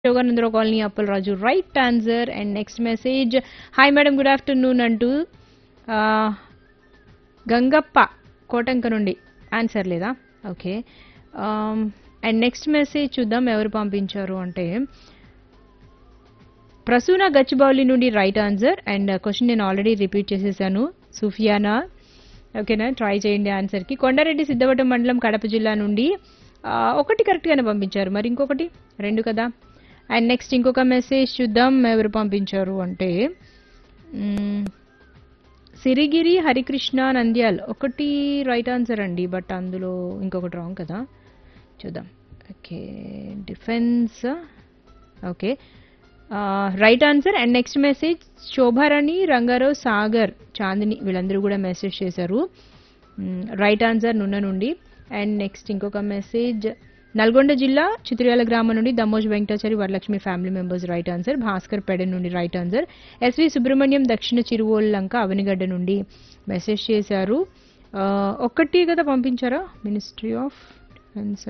యోగానందరావు colony Appalaraju right answer and next message hi madam good afternoon అంటూ ఆ, గంగప్ప కోటంక నుండి answer లేదా ఓకే అండ్ నెక్స్ట్ మెసేజ్ చూద్దాం ఎవరు పంపించారు అంటే ప్రసూన గచ్చిబౌలి నుండి రైట్ ఆన్సర్ అండ్ క్వశ్చన్ నేను ఆల్రెడీ రిపీట్ చేసేసాను సుఫియానా ఓకేనా ట్రై చేయండి ఆన్సర్కి కొండారెడ్డి సిద్ధవటం మండలం కడప జిల్లా నుండి ఆ, ఒకటి కరెక్ట్గానే పంపించారు మరి ఇంకొకటి రెండు కదా అండ్ నెక్స్ట్ ఇంకొక మెసేజ్ చూద్దాం ఎవరు పంపించారు అంటే మ్మ్, సిరిగిరి హరికృష్ణ నంద్యాల్ ఒకటి రైట్ ఆన్సర్ అండి బట్ అందులో ఇంకొకటి రాంగ్ కదా చూద్దాం okay defence okay right answer and next message Shobharani Rangarao Sagar Chandini వీళ్ళందరూ కూడా మెసేజ్ చేశారు రైట్ ఆన్సర్ నున్న నుండి అండ్ నెక్స్ట్ ఇంకొక మెసేజ్ నల్గొండ జిల్లా చిత్రియాల గ్రామం నుండి Dammoj Venkatachari Varalakshmi family members right answer Bhaskar పెడ నుండి రైట్ ఆన్సర్ ఎస్వి సుబ్రహ్మణ్యం దక్షిణ చిరువోల్లంక అవనిగడ్డ నుండి మెసేజ్ చేశారు ఆ, ఒక్కటి కదా పంపించారా మినిస్ట్రీ ఆఫ్ డిఫెన్స్